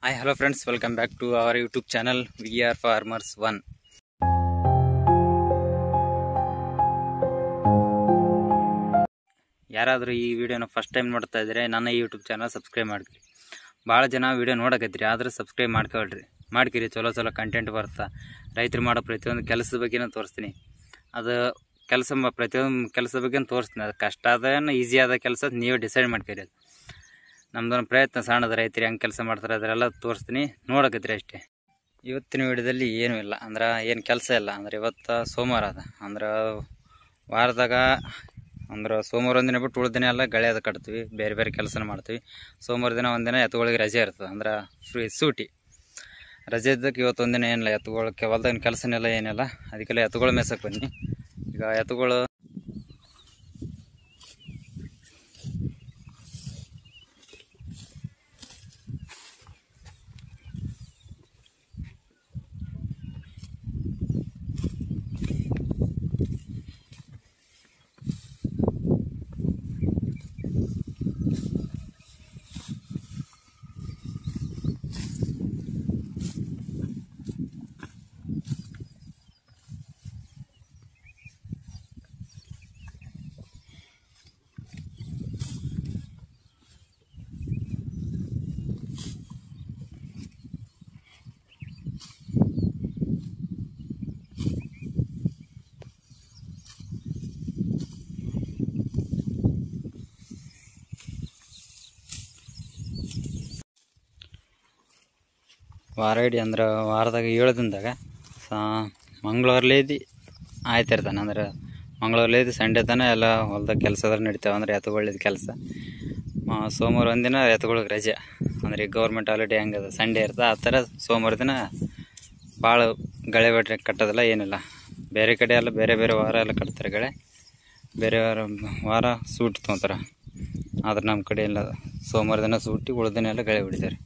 hi hello friends welcome back to our YouTube channel we are farmers one ಯಾರಾದರೂ ಈ ವಿಡಿಯೋನ first time ನೋಡ್ತಾ ಇದ್ದರೆ ನನ್ನ ಯೂಟ್ಯೂಬ್ ಚಾನಲ್ ಸಬ್ಸ್ಕ್ರೈಬ್ ಮಾಡ್ಕಿರಿ ಭಾಳ ಜನ ವಿಡಿಯೋ ನೋಡಕತ್ತೀರಿ ಆದ್ರೆ ಸಬ್ಸ್ಕ್ರೈಬ್ ಮಾಡ್ಕೊಳ್ರಿ ಮಾಡ್ಕಿರಿ ಚಲೋ ಚಲೋ ಕಂಟೆಂಟ್ ಬರ್ತಾ ರೈತರು ಮಾಡೋ ಪ್ರತಿಯೊಂದು ಕೆಲಸದ ಬಗ್ಗೆನೂ ತೋರಿಸ್ತೀನಿ ಅದು ಕೆಲಸ ಮ- ಪ್ರತಿಯೊಂದು ಕೆಲಸದ ಬಗ್ಗೆ ತೋರಿಸ್ತೀನಿ ಅದು ಕಷ್ಟ ಅದೇನು ಈಸಿ ಆದ ಕೆಲಸ ನೀವೇ ಡಿಸೈಡ್ ಮಾಡ್ಕೊರಿ ಅದು ನಮ್ದೊಂದು ಪ್ರಯತ್ನ ಸಣ್ಣದ ರೈತರು ಹೆಂಗೆ ಕೆಲಸ ಮಾಡ್ತಾರೆ ಅದರೆಲ್ಲ ತೋರಿಸ್ತೀನಿ ನೋಡಕತ್ತೀರಿ ಅಷ್ಟೇ ಇವತ್ತಿನ ವಿಡಿಯೋದಲ್ಲಿ ಏನೂ ಇಲ್ಲ ಅಂದ್ರೆ ಏನು ಕೆಲಸ ಇಲ್ಲ ಅಂದ್ರೆ ಇವತ್ತು ಸೋಮವಾರ ಅದ ಅಂದ್ರೆ ವಾರದಾಗ ಅಂದ್ರೆ ಸೋಮವಾರ ಒಂದಿನ ಬಿಟ್ಟು ಉಳಿದ ದಿನ ಎಲ್ಲ ಗಳೆ ಅದು ಕಟ್ತೀವಿ ಬೇರೆ ಬೇರೆ ಕೆಲಸನ ಮಾಡ್ತೀವಿ ಸೋಮವಾರ ದಿನ ಒಂದಿನ ಎತ್ತುಗಳಿಗೆ ರಜೆ ಇರ್ತದೆ ಅಂದ್ರೆ ಫ್ರೀ ಸೂಟಿ ರಜೆ ಇದ್ದಕ್ಕೆ ಇವತ್ತು ಒಂದಿನ ಏನಿಲ್ಲ ಎತ್ತುಗಳಕ್ಕೆ ಹೊಲ್ದಾಗಿನ ಕೆಲಸನೆಲ್ಲ ಏನಿಲ್ಲ ಅದಕ್ಕೆಲ್ಲ ಎತ್ತುಗಳು ಮೇಸಕ್ಕೆ ಬನ್ನಿ ಈಗ ಎತ್ತುಗಳು ವಾರ ಇಡೀ ಅಂದ್ರೆ ವಾರದಾಗ ಏಳು ದಿನದಾಗ ಸಾ ಮಂಗಳವಾರಲೇದಿ ಆಯ್ತಿರ್ತಾನೆ ಅಂದ್ರೆ ಮಂಗಳವಾರಲೇದಿ ಸಂಡೇ ತನಕ ಎಲ್ಲ ಹೊಲ್ದಾಗ ಕೆಲಸದ್ರ ನಡಿತಾವೆ ಅಂದ್ರೆ ಎತ್ತುಗಳಿದ ಕೆಲಸ ಸೋಮವಾರ ಒಂದಿನ ಎತ್ತುಗಳಿಗೆ ರಜೆ ಅಂದ್ರೆ ಈಗ ಗೌರ್ಮೆಂಟ್ ಹಾಲಿಡೇ ಹೆಂಗದ ಸಂಡೇ ಇರ್ತದೆ ಆ ಥರ ಸೋಮವಾರ ದಿನ ಭಾಳ ಗಳೆ ಬಟ್ಟೆ ಕಟ್ಟೋದಿಲ್ಲ ಏನಿಲ್ಲ ಬೇರೆ ಕಡೆ ಎಲ್ಲ ಬೇರೆ ಬೇರೆ ವಾರ ಎಲ್ಲ ಕಟ್ತಾರೆ ಗಳೆ ಬೇರೆ ವಾರ ವಾರ ಸೂಟಿ ತೊಗೊತಾರೆ ಆದ್ರೆ ನಮ್ಮ ಕಡೆ ಎಲ್ಲ ಸೋಮವಾರ ದಿನ ಸೂಟಿ ಉಳಿದ ದಿನ ಎಲ್ಲ ಗಳೆ ಹೊಡಿತಾರೆ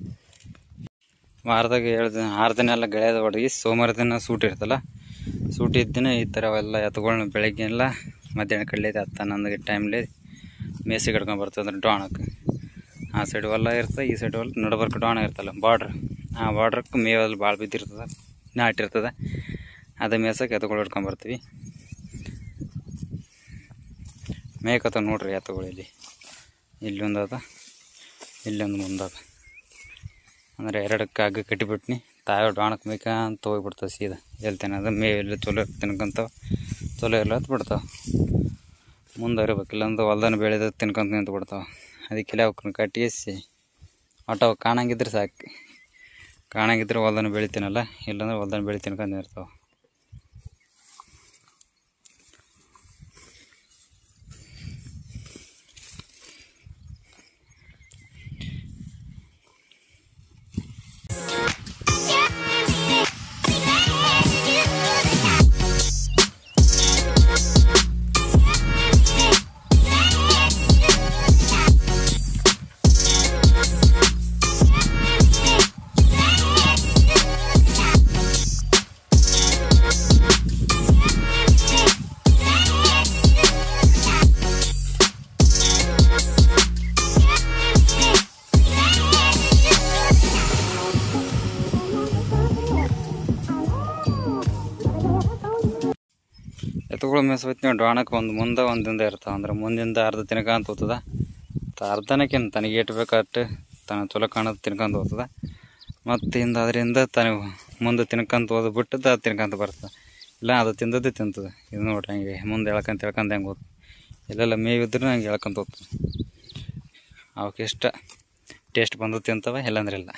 ವಾರದಾಗ ಏಳು ದಿನ ಆರು ದಿನ ಎಲ್ಲ ಗೆಳೆಯದ ಹೊಡೆಗಿ ಸೋಮವಾರ ದಿನ ಸೂಟಿ ಇರ್ತಲ್ಲ ಸೂಟಿ ಇದ್ದ ದಿನ ಈ ಥರ ಅವೆಲ್ಲ ಎತ್ತುಗಳನ್ನ ಬೆಳಗ್ಗೆ ಎಲ್ಲ ಮಧ್ಯಾಹ್ನ ಕಡ್ಲೇದು ಹತ್ತು ಹನ್ನೊಂದು ಟೈಮ್ಲಿ ಮೇಸಿಗೆ ಹಿಡ್ಕೊಂಡು ಬರ್ತದೆ ಅಂದ್ರೆ ಡಾಣಕ್ಕೆ ಆ ಸೈಡ್ ಹೊಲ ಇರ್ತದೆ ಈ ಸೈಡ್ ಹೊಲ ನಡ್ಬರ್ಕ ಡಾಣ ಇರ್ತಲ್ಲ ಬಾರ್ಡ್ರ್ ಆ ಬಾರ್ಡ್ರಕ್ಕೆ ಮೇವಲ್ಲಿ ಭಾಳ ಬಿದ್ದಿರ್ತದೆ ನಾಟಿರ್ತದೆ ಅದೇ ಮೇಸಕ್ಕೆ ಎತ್ತುಗಳು ಹಿಡ್ಕೊಂಡು ಬರ್ತೀವಿ ಮೇಕತ್ತ ನೋಡ್ರಿ ಎತ್ತುಗಳು ಇಲ್ಲಿ ಇಲ್ಲೊಂದು ಅದ ಇಲ್ಲೊಂದು ಮುಂದದ ಅಂದ್ರೆ ಎರಡಕ್ಕೆ ಹಗ್ಗ ಕಟ್ಟಿಬಿಟ್ನಿ ತಾವ ಡಾಣಕ್ಕೆ ಬೇಕಂತ ಹೋಗ್ಬಿಡ್ತಾವೆ ಸೀದಾ ಎಲ್ಲಿ ತಿನ್ನೋದು ಮೇವೆಲ್ಲ ಚಲೋ ತಿನ್ಕೊಂತಾವ ಚಲೋ ಇಲ್ಲ ಅಂತ ಬಿಡ್ತಾವೆ ಮುಂದುವರಿಬೇಕು ಇಲ್ಲಾಂದ್ರೆ ಹೊಲ್ದಾನ ಬೆಳೆದ ತಿನ್ಕೊಂತ ನಿಂತು ಬಿಡ್ತಾವೆ ಅದಕ್ಕೆಲ್ಲ ಅವಕ್ಕನ್ನ ಕಟ್ಟಿಸಿ ಒಟ್ಟು ಅವು ಕಾಣಂಗಿದ್ರೆ ಸಾಕು ಕಾಣಂಗಿದ್ರೆ ಹೊಲ್ದಾನ ಬೆಳಿತೀನಲ್ಲ ಇಲ್ಲಾಂದ್ರೆ ಹೊಲ್ದಾನ ಬೆಳೆ ತಿನ್ಕೊಂಡು ಇರ್ತಾವೆ ಎತ್ತುಗಳು ಮೇಸವತ್ತಿ ಡಾಣಕ್ಕೆ ಒಂದು ಮುಂದೆ ಒಂದಿಂದ ಇರ್ತಾವೆ ಅಂದ್ರೆ ಮುಂದಿಂದ ಅರ್ಧ ತಿನ್ಕೊಂತ ಹೋಗ್ತದ ಅರ್ಧನಕ್ಕಿಂತ ತನಗೆ ಏಟ್ ಬೇಕಾಟ್ಟು ತನ ಚಲೋ ಕಾಣೋದು ತಿನ್ಕೊಂತ ಹೋಗ್ತದ ಮತ್ತು ಹಿಂದೆ ಅದರಿಂದ ತನಗೆ ಮುಂದೆ ತಿನ್ಕೊಂತ ಹೋದ್ ಬಿಟ್ಟದ್ದು ಅದು ತಿನ್ಕೊಂತ ಬರ್ತದೆ ಇಲ್ಲ ಅದು ತಿಂದದ್ದೇ ತಿಂತದೆ ಇದು ನೋಡ್ರಿ ಹಂಗೆ ಮುಂದೆ ಎಳ್ಕೊಂತ ಎಳ್ಕೊಂತ ಹೆಂಗೆ ಹೋಗ್ತದೆ ಎಲ್ಲೆಲ್ಲ ಮೇವಿದ್ರೆ ಹಂಗೆ ಎಳ್ಕೊಂತ ಹೋಗ್ತದೆ ಅವಕ್ಕೆ ಇಷ್ಟ ಟೇಸ್ಟ್ ಬಂದು ತಿಂತವೆ ಇಲ್ಲಾಂದ್ರೆ ಇಲ್ಲ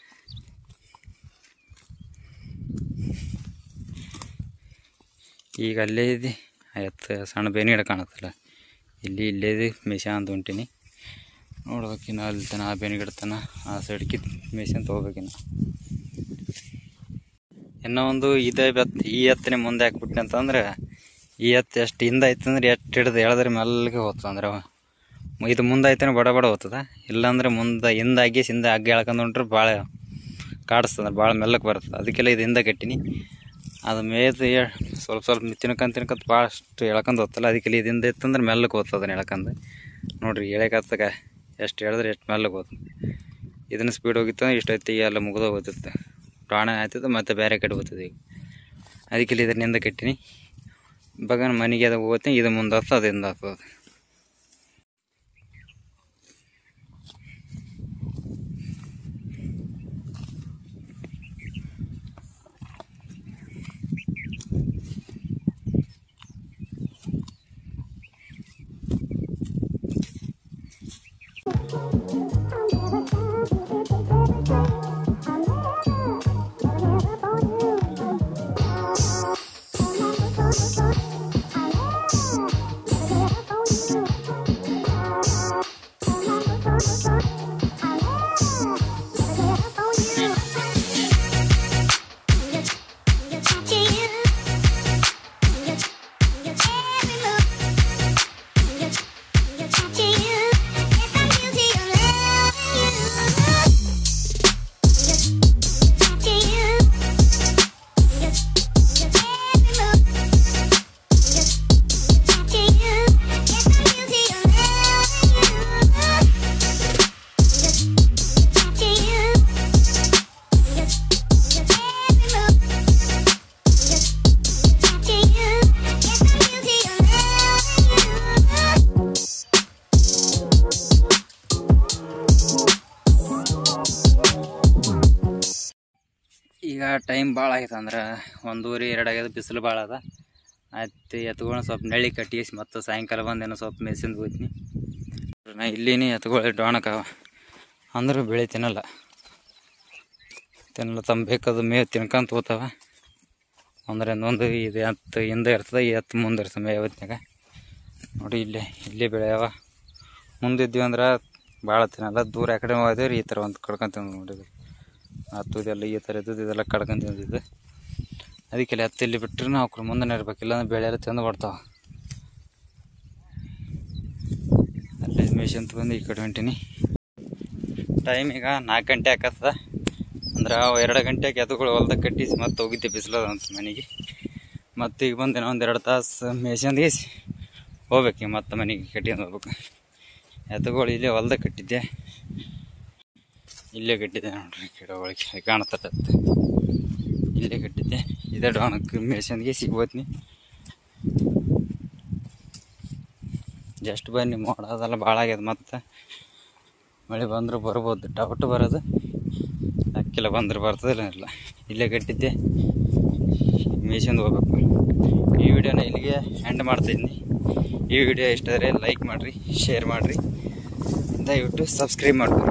ಈಗ ಅಲ್ಲೇ ಇದೆ ಎತ್ತು ಸಣ್ಣ ಬೇನಿ ಗಿಡ ಕಾಣುತ್ತಲ್ಲ ಇಲ್ಲಿ ಇಲ್ಲೇ ಇದೆ ಮೇಷ ಅಂತ ಹೊಂಟೀನಿ ನೋಡ್ಬೇಕಿನ್ನ ಅಲ್ಲಿ ತನ ಆ ಬೇನಿ ಗಿಡ ತನ ಆ ಸೈಡ್ಗೆ ಮೇಷ ಅಂತ ಹೋಗ್ಬೇಕಿನ್ನ ಇನ್ನೂ ಒಂದು ಇದೇ ಬೆತ್ ಈ ಎತ್ತನೇ ಮುಂದೆ ಹಾಕ್ಬಿಟ್ನಿ ಅಂತಂದ್ರೆ ಈ ಎತ್ತು ಎಷ್ಟು ಹಿಂದೆ ಐತಂದ್ರೆ ಎಷ್ಟು ಹಿಡ್ದು ಎಳೆದ್ರೆ ಮೆಲ್ಲಗೆ ಹೋಗ್ತದೆ ಅಂದ್ರೆ ಮ- ಇದು ಮುಂದೆ ಐತಂದ್ರೆ ಬಡ ಬಡ ಹೋಗ್ತದ ಇಲ್ಲಾಂದ್ರೆ ಮುಂದೆ ಹಿಂದಾಗಿ ಹಿಂದೆ ಹಗ್ಗ ಎಳ್ಕೊಂಡು ಹೊಂಟ್ರೆ ಭಾಳ ಕಾಡಿಸ್ತದೆ ಭಾಳ ಮೆಲ್ಲಕ್ಕೆ ಬರ್ತದೆ ಅದಕ್ಕೆಲ್ಲ ಇದು ಹಿಂದೆ ಕಟ್ಟಿನಿ ಅದು ಮೇಯ್ದು ಏ- ಸ್ವಲ್ಪ ಸ್ವಲ್ಪ ತಿನ್ಕೊಂತ ತಿನ್ಕೊಂತ ಭಾಳಷ್ಟು ಎಳ್ಕೊಂಡು ಹೋಗ್ತಲ್ಲ ಅದಕ್ಕೆ ಇದರಿಂದ ಇತ್ತಂದ್ರೆ ಮೆಲ್ಲಕ್ಕೆ ಹೋಗ್ತದೆ ಅದನ್ನ ಎಳ್ಕೊಂಡು ನೋಡ್ರಿ ಎಳೆಕತ್ತಾಗ ಎಷ್ಟು ಹೇಳಿದ್ರೆ ಎಷ್ಟು ಮೆಲ್ಲಗೆ ಹೋಗ್ತದೆ ಇದನ್ನು ಸ್ಪೀಡ್ ಹೋಗಿತ್ತು ಇಷ್ಟೊತ್ತಿ ಎಲ್ಲ ಮುಗಿದು ಹೋಗ್ತಿತ್ತು ಪ್ರಾಣ ಆಯ್ತದ ಮತ್ತು ಬೇರೆ ಕಡೆ ಹೋಗ್ತದೆ ಈಗ ಅದಕ್ಕೆ ಇಲ್ಲಿ ಇದರಿಂದ ಕಟ್ಟಿನಿ ಬಗನ್ ಮನೆಗೆ ಅದು ಹೋಗ್ತೀನಿ ಇದು ಮುಂದೆ ಆಗ್ತದೆ ಅದರಿಂದ ಆಗ್ತದೆ ಈಗ ಟೈಮ್ ಭಾಳ ಆಗೈತೆ ಅಂದ್ರೆ ಒಂದೂವರೆ ಎರಡು ಆಗ್ಯದ ಬಿಸಿಲು ಭಾಳ ಅದ ಆಯ್ತು ಎತ್ಕೊಂಡು ಸ್ವಲ್ಪ ನೆಳ್ಳಿ ಕಟ್ಟಿಸಿ ಮತ್ತು ಸಾಯಂಕಾಲ ಬಂದೇನೋ ಸ್ವಲ್ಪ ಮೇಸಿಂದ ಹೋಗ್ತೀನಿ ನಾ ಇಲ್ಲಿನೇ ಎತ್ಕೊಳ್ಳಿ ಡೋಣಕ್ಕಾವ ಅಂದ್ರೆ ಬೆಳೆ ತಿನ್ನಲ್ಲ ತಿನ್ನಲ್ಲ ತಮ್ಮ ಬೇಕಾದ ಮೇವು ತಿನ್ಕೊಂತ ಹೋಗ್ತಾವ ಅಂದ್ರೆ ಇನ್ನೊಂದು ಇದು ಎತ್ತು ಹಿಂದೆ ಇರ್ತದೆ ಈ ಎತ್ತು ಮುಂದೆ ಇರ್ತದೆ ಮೇವು ಹೊತ್ನ್ಯಾಗ ನೋಡಿ ಇಲ್ಲೇ ಇಲ್ಲೇ ಬೆಳೆಯವ ಮುಂದಿದ್ವಿ ಅಂದ್ರೆ ಭಾಳ ತಿನ್ನಲ್ಲ ದೂರ ಆ ಕಡೆ ಹೋದ್ರೆ ಈ ಥರ ಒಂದು ಕಡ್ಕೊಂತ ನೋಡಿದ್ವಿ ಹತ್ತುದೆಲ್ಲ ಈ ಥರ ಇದ್ದದ್ದು ಇದೆಲ್ಲ ಕಡ್ಕೊಂಡ್ ತಿಂದಿದ್ದು ಅದಕ್ಕೆ ಇಲ್ಲಿ ಹತ್ತು ಇಲ್ಲಿ ಬಿಟ್ಟರೆ ನಾವು ಅವ್ರ ಮುಂದೆ ಇರ್ಬೇಕು ಇಲ್ಲಾಂದ್ರೆ ಬೆಳೆ ಎಲ್ಲ ತಿಂದು ಬರ್ತಾವ ಅಲ್ಲೇ ಮೇಷನ್ ಬಂದು ಈ ಕಡೆ ಹೊಂಟೀನಿ ಟೈಮ್ ಈಗ ನಾಲ್ಕು ಗಂಟೆ ಆಕತ್ತದ ಅಂದ್ರೆ ಅವು ಎರಡು ಗಂಟೆಗೆ ಎತ್ತುಗಳು ಹೊಲ್ದಾಗ ಕಟ್ಟಿಸಿ ಮತ್ತೆ ಹೋಗಿದ್ದೆ ಬಿಸಿಲದ ಅಂತ ಮನೆಗೆ ಮತ್ತೆ ಈಗ ಬಂದು ಇನ್ನೂ ಒಂದು ಎರಡು ತಾಸು ಮೇಷಂದು ಗೇಸಿ ಹೋಗ್ಬೇಕು ಈಗ ಮತ್ತೆ ಮನೆಗೆ ಕಟ್ಕೊಂಡು ಹೋಗ್ಬೇಕು ಎತ್ತುಗಳು ಇಲ್ಲೇ ಹೊಲ್ದಾಗ ಕಟ್ಟಿದ್ದೆ ಇಲ್ಲೇ ಕಟ್ಟಿದ್ದೆ ನೋಡ್ರಿ ಗಿಡ ಒಳಗೆ ಕಾಣತ್ತದ ಇಲ್ಲೇ ಕಟ್ಟಿದ್ದೆ ಇದೇ ಡೋಣಕ್ಕೆ ಮೇಷನ್ಗೆ ಸಿಗ್ಬೋದ್ನಿ ಜಸ್ಟ್ ಬನ್ನಿ ಮೋಡ ಅದೆಲ್ಲ ಭಾಳ ಆಗ್ಯದ ಮತ್ತೆ ಮಳೆ ಬಂದ್ರೆ ಬರ್ಬೋದು ಡೌಟ್ ಬರೋದು ಅಕ್ಕಿಲ್ಲ ಬಂದ್ರೆ ಬರ್ತದಿಲ್ಲ ಇಲ್ಲ ಇಲ್ಲೇ ಕಟ್ಟಿದ್ದೆ ಮೇಷಂದು ಹೋಗ್ಬೇಕು ಈ ವಿಡಿಯೋನ ಇಲ್ಲಿಗೆ ಎಂಡ್ ಮಾಡ್ತಿದ್ದೀನಿ ಈ ವಿಡಿಯೋ ಇಷ್ಟ ಆದರೆ ಲೈಕ್ ಮಾಡಿರಿ ಶೇರ್ ಮಾಡಿರಿ ದಯವಿಟ್ಟು ಸಬ್ಸ್ಕ್ರೈಬ್ ಮಾಡಿರಿ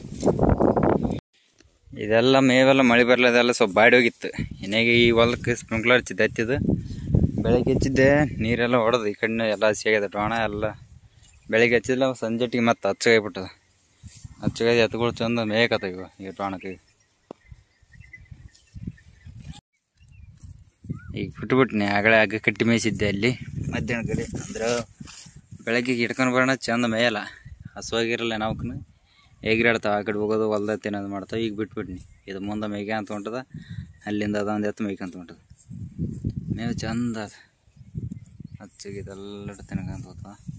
ಇದೆಲ್ಲ ಮೇವೆಲ್ಲ ಮಳೆ ಬರಲದೆಲ್ಲ ಸ್ವಲ್ಪ ಬಾಡಿ ಹೋಗಿತ್ತು ಇನ್ನೇಗ ಈ ಹೊಲಕ್ಕೆ ಸ್ಪ್ರಿಂಕ್ಲರ್ ಹಚ್ಚಿದ್ದು ಹಚ್ಚಿದ್ದು ಬೆಳಗ್ಗೆ ಹಚ್ಚಿದ್ದೆ ನೀರೆಲ್ಲ ಹೊಡೆದು ಈ ಕಡೆ ಎಲ್ಲ ಹಸಿಯಾಗ್ಯದ ಡೋಣ ಎಲ್ಲ ಬೆಳಗ್ಗೆ ಹಚ್ಚಿದ್ಲ ಸಂಜೆಟಿಗೆ ಮತ್ತೆ ಹಚ್ಚಗಾಗ್ಬಿಟ್ಟದ ಹಚ್ಚಗಾಗಿ ಎತ್ತುಗಳು ಚಂದ ಮೇಯಕತ್ತ ಇವ ಈ ಡೋಣಕ್ಕೆ ಈಗ ಬಿಟ್ಬಿಟ್ನಿ ಆಗಲೇ ಆಗ ಕಟ್ಟಿ ಮೇಯಿಸಿದ್ದೆ ಅಲ್ಲಿ ಮಧ್ಯಾಹ್ನ ಕಡೆ ಅಂದ್ರೆ ಬೆಳಗ್ಗೆ ಹಿಡ್ಕೊಂಡು ಬರೋಣ ಚಂದ ಮೇಯಲ್ಲ ಹಸುವಾಗಿರಲ್ಲ ನಾವ್ಕನು ಹೇಗಿರಾಡ್ತಾವ ಆ ಕಡೆ ಹೋಗೋದು ಹೊಲ್ದಾಗ ತಿನ್ನೋದು ಮಾಡ್ತಾವೆ ಈಗ ಬಿಟ್ಬಿಟ್ನಿ ಇದು ಮುಂದೆ ಮೇಯ್ಕೆ ಅಂತ ಹೊಂಟದ ಅಲ್ಲಿಂದ ಅದ ಒಂದು ಎತ್ತು ಮೇಯ್ಕಂತ ಹೊಂಟದ ಮೇವು ಚಂದ ಅದ ಹಚ್ಚಿಗೆ ಇದೆಲ್ಲ ತಿನ್ಕಂತ ಹೋಗ್ತಾವ